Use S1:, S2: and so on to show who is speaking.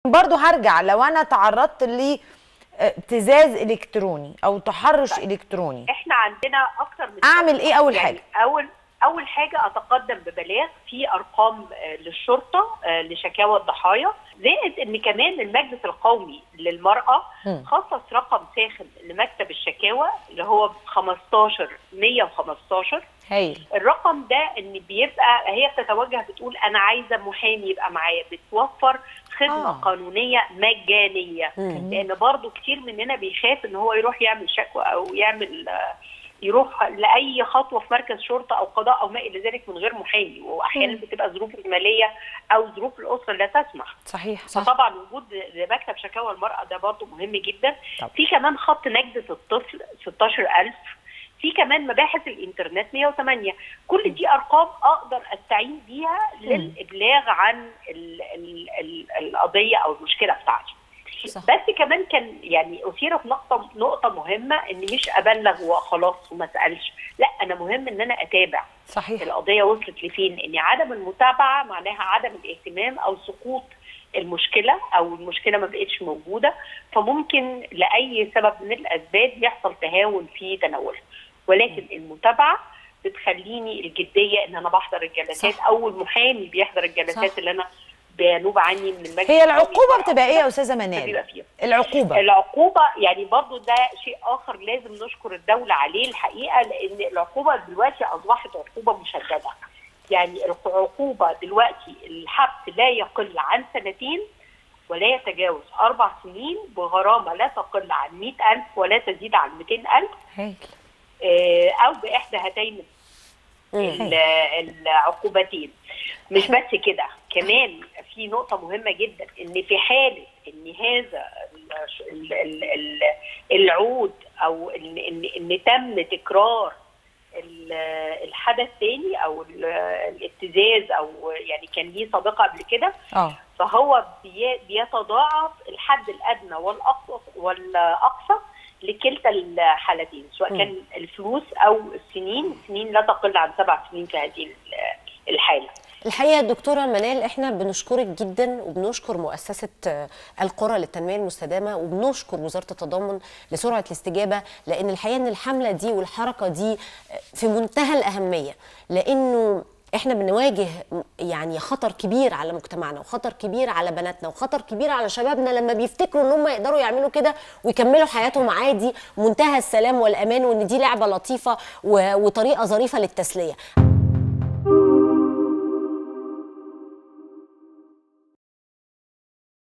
S1: برضو هرجع لو انا تعرضت لابتزاز الكتروني او تحرش الكتروني
S2: احنا عندنا اكتر من
S1: اعمل ايه اول
S2: يعني
S1: حاجه
S2: اول اول حاجه اتقدم ببلاغ في ارقام آه، للشرطه آه، لشكاوى الضحايا زائد ان كمان المجلس القومي للمراه
S1: مم.
S2: خصص رقم ساخن لمكتب الشكاوى اللي هو 15 115
S1: هايل
S2: الرقم ده ان بيبقى هي بتتوجه بتقول انا عايزه محامي يبقى معايا بتوفر خدمه
S1: آه.
S2: آه. قانونيه مجانيه
S3: مم.
S2: لان برضو كتير مننا بيخاف ان هو يروح يعمل شكوى او يعمل آه، يروح لاي خطوه في مركز شرطه او قضاء او ما الى ذلك من غير محامي واحيانا
S1: مم.
S2: بتبقى ظروف الماليه او ظروف الاسره لا تسمح
S1: صحيح صح
S2: فطبعا وجود مكتب شكاوى المرأة ده برضه مهم جدا
S1: طب.
S2: في كمان خط نجدة الطفل 16000 في كمان مباحث الانترنت 108 كل دي ارقام اقدر استعين بيها للابلاغ عن ال ال ال القضيه او المشكله بتاعتي
S3: صح.
S2: بس كمان كان يعني اثيرت نقطه نقطه مهمه ان مش ابلغ وخلاص وما اسالش لا انا مهم ان انا اتابع
S1: صحيح
S2: القضيه وصلت لفين ان عدم المتابعه معناها عدم الاهتمام او سقوط المشكله او المشكله ما بقتش موجوده فممكن لاي سبب من الاسباب يحصل تهاون في تناولها ولكن المتابعه بتخليني الجديه ان انا بحضر الجلسات
S3: صح.
S2: او المحامي بيحضر الجلسات
S3: صح.
S2: اللي انا بينوب عني من المجلس
S1: هي
S2: القومي
S1: العقوبه
S2: للمرأة.
S1: بتبقى ايه يا استاذه
S2: بيبقى
S1: منال
S2: فيها
S1: العقوبه
S2: العقوبة يعني برضو ده شيء آخر لازم نشكر الدولة عليه الحقيقة لأن العقوبة دلوقتي أصبحت عقوبة مشددة يعني العقوبة دلوقتي الحبس لا يقل عن سنتين ولا يتجاوز أربع سنين بغرامة لا تقل عن 100000 ولا تزيد عن 200000
S1: هايل
S2: آه، أو بإحدى هاتين
S3: مم.
S2: ال- العقوبتين مش بس كده كمان في نقطة مهمة جدا ان في حالة ان هذا ال- ال- ال- العود او ان ان, إن تم تكرار ال- الحدث تاني او ال- الابتزاز او يعني كان ليه سابقة قبل كده
S1: اه
S2: فهو بي- بيتضاعف الحد الادنى والاقصى والاقصى لكلتا الحالتين سواء
S3: مم.
S2: كان الفلوس او السنين السنين لا تقل عن سبع سنين في هذه ال- الحاله
S3: الحقيقه دكتوره منال احنا بنشكرك جدا وبنشكر مؤسسه آه، القرى للتنميه المستدامه وبنشكر وزاره التضامن لسرعه الاستجابه لان الحقيقه ان الحمله دي والحركه دي آه، في منتهى الاهميه لانه احنا بنواجه يعني خطر كبير على مجتمعنا وخطر كبير على بناتنا وخطر كبير على شبابنا لما بيفتكروا ان هم يقدروا يعملوا كده ويكملوا حياتهم عادي منتهى السلام والامان وان دي لعبه لطيفه و- وطريقه ظريفه للتسليه